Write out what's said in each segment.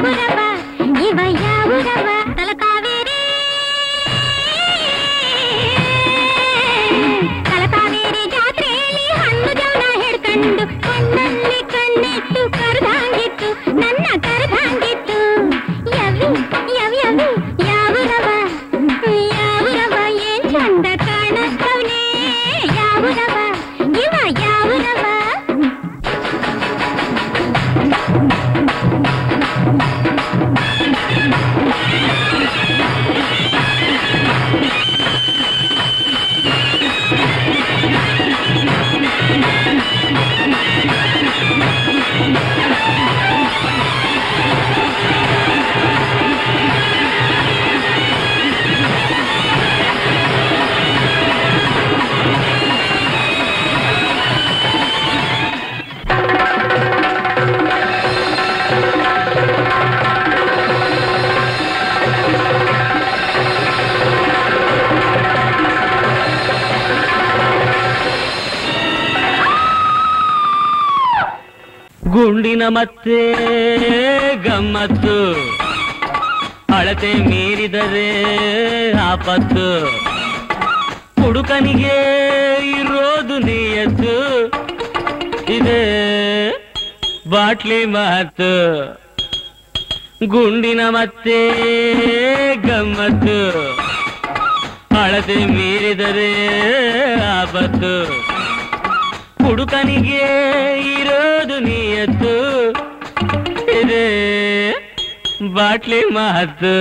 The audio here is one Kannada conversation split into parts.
ಯಾವುರವ ಇವ ಯಾವುರವ ತಲಕಾವೇರಿ ತಲಕಾವೇರಿ ಜಾತ್ರೆಯಲ್ಲಿ ಹಣ್ಣು ಜವನ ಹಿಡ್ಕೊಂಡು ಕಣ್ಣಲ್ಲಿ ಕಣ್ಣಿಟ್ಟು ಕರ್ದಾಂಗಿತ್ತು ನನ್ನ ಕರ್ದಾಂಗಿತ್ತು ಯವಿ ಯವಿ ಯವಿ ಯಾವುರವ ಯಾವುರವ ಏನ್ ಚಂದ ಕಾಣಸ್ತವ್ನೆ ಯಾವುರವ ಇವ ಯಾವುರವ ಗುಂಡಿನ ಮತ್ತೆ ಗಮ್ಮತ್ತು ಅಳತೆ ಮೀರಿದರೆ ಆಪತ್ತು ಹುಡುಕನಿಗೆ ಇರೋದು ನಿಯತ್ತು ಇದೆ ಬಾಟ್ಲಿ ಮಾತು ಗುಂಡಿನ ಮತ್ತೆ ಗಮ್ಮತ್ತು ಅಳತೆ ಮೀರಿದರೆ ಆಪತ್ತು ಹುಡುಕನಿಗೆ ಇರೋದು ನಿಯತ್ತು ಇದೆ ಬಾಟ್ಲಿ ಮಾತು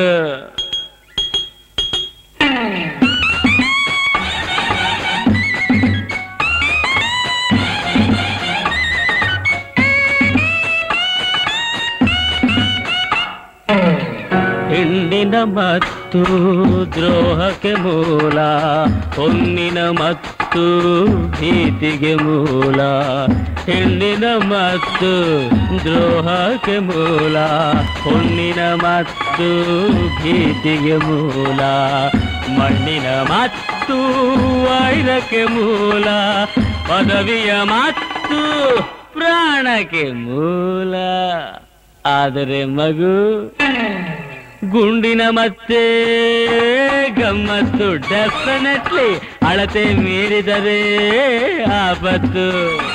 ಹೆಣ್ಣಿನ ಮತ್ತು ದ್ರೋಹಕ್ಕೆ ಮೂಲ ಹೊನ್ನಿನ ಮತ್ತು ಭೀತಿಗೆ ಮೂಲ ಹೆಣ್ಣಿನ ಮತ್ತು ದ್ರೋಹಕ್ಕೆ ಮೂಲ ಹೊನ್ನಿನ ಮತ್ತು ಭೀತಿಗೆ ಮೂಲ ಮಣ್ಣಿನ ಮತ್ತು ವೈರಕ್ಕೆ ಮೂಲ ಪದವಿಯ ಮತ್ತು ಪ್ರಾಣಕ್ಕೆ ಮೂಲ ಆದರೆ ಮಗು ಗುಂಡಿನ ಮತ್ತೆ ಗಮ್ಮತ್ತು ಡೆಫಿನೆಟ್ಲಿ ಅಳತೆ ಮೀರಿದರೆ ಆಪತ್ತು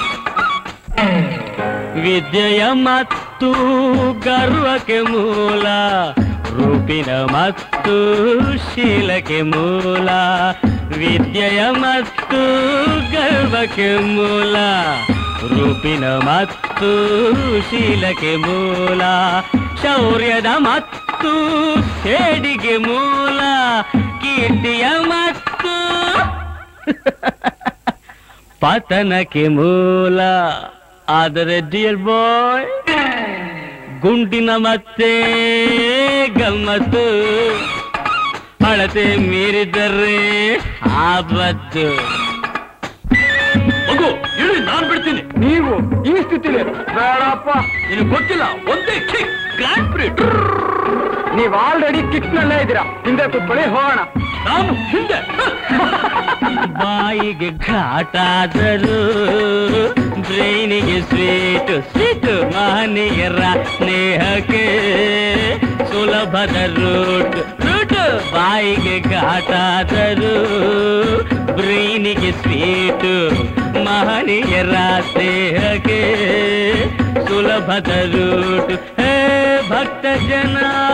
ವಿದ್ಯೆಯ ಮತ್ತು ಗರ್ವಕ್ಕೆ ಮೂಲ ರೂಪಿನ ಮತ್ತು ಶೀಲಕ್ಕೆ ಮೂಲ ವಿದ್ಯೆಯ ಮತ್ತು ಗರ್ವಕ್ಕೆ ಮೂಲ ರೂಪಿನ ಮತ್ತು ಶೀಲಕ್ಕೆ ಮೂಲ ಶೌರ್ಯದ ಮತ್ತು ಸೇಡಿಗೆ ಮೂಲ ಕೀರ್ತಿಯ ಮತ್ತು ಪತನಕ್ಕೆ ಮೂಲ ಆದರೆ ಡಿಯರ್ ಬಾಯ್ ಗುಂಡಿನ ಮತ್ತೆ ಗಮ್ಮತ್ತು ಅಳತೆ ಮೀರಿದರೆ ಆಪತ್ತು ಮಗು ಇಳಿ ನಾನು ಬಿಡ್ತೀನಿ ನೀವು ಈ ಸ್ಥಿತಿಲಿ ಬೇಡಪ್ಪ ನಿನಗೆ ಗೊತ್ತಿಲ್ಲ ಒಂದೇ ಕಿಕ್ ಗ್ರ್ಯಾಂಡ್ ಪ್ರಿ ನೀವ್ ಆಲ್ರೆಡಿ ಕಿಕ್ ನಲ್ಲೇ ಇದ್ದೀರಾ ಹಿಂದೆ ಕೂತ್ಕೊಳ್ಳಿ ಹೋಗೋಣ ನಾನು ಹಿಂದೆ ಬಾಯಿಗೆ ಘಾಟಾದರು ಬ್ರೈನಿಗೆ ಸ್ವೀಟ್ ಸ್ವೀಟ್ ಮಾನಿಯರ ಸ್ನೇಹಕ್ಕೆ ಸುಲಭದ ರೂಟ್ ರೂಟ್ ಬಾಯಿಗೆ ಘಾಟಾದರು ಬ್ರೈನಿಗೆ ಸ್ವೀಟ್ ಮಹನೀಯರ ಸ್ನೇಹಕ್ಕೆ ಸುಲಭದ ರೂಟ್ ಹೇ ಭಕ್ತ ಜನ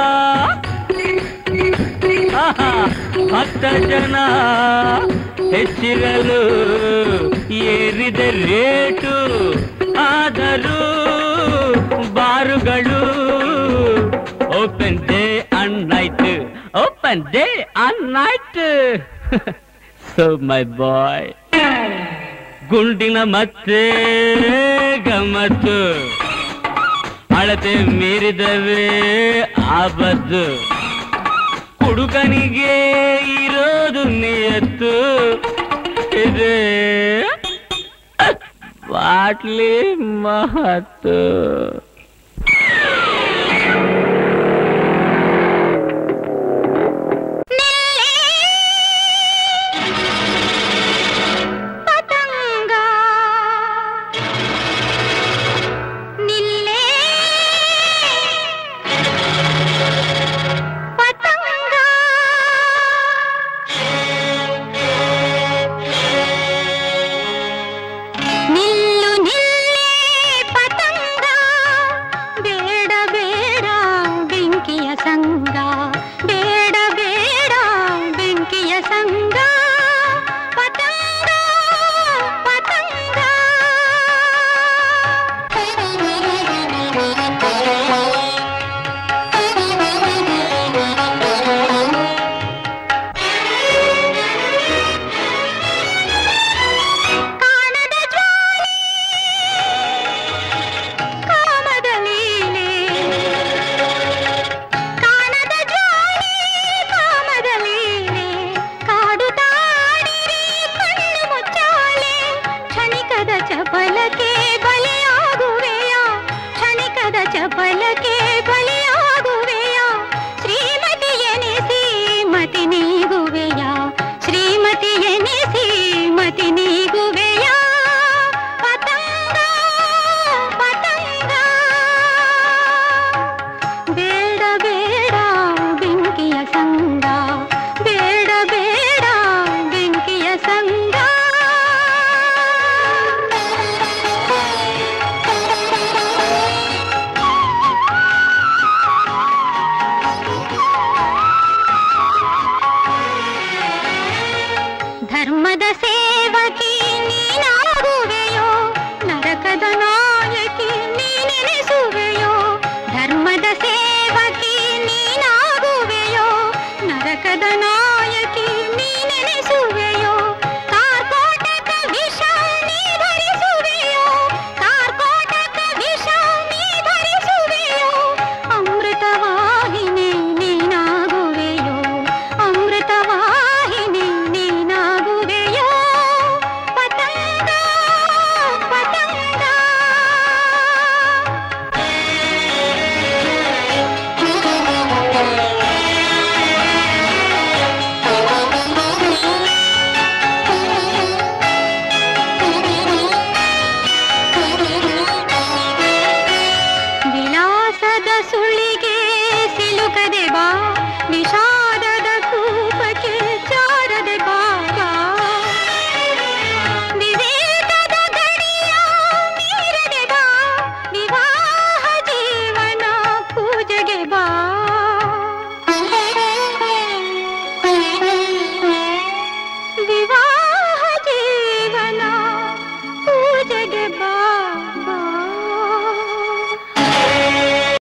ಆಹಾ, ಭಕ್ತ ಜನ ಹೆಚ್ಚಿರಲು ಏರಿದ ರೇಟು ಆದರೂ ಬಾರುಗಳು open day and night open day and night so my boy ಗುಂಡಿನ ಮತ್ತೆ ಗಮ್ಮತ್ತು ಅಳತೆ ಮೀರಿದವೇ ಆಪತ್ತು ಹುಡುಗನಿಗೆ ಇರೋದು ನಿಯತ್ತು ಇದೆ ಬಾಟ್ಲಿ ಮಹತ್ತು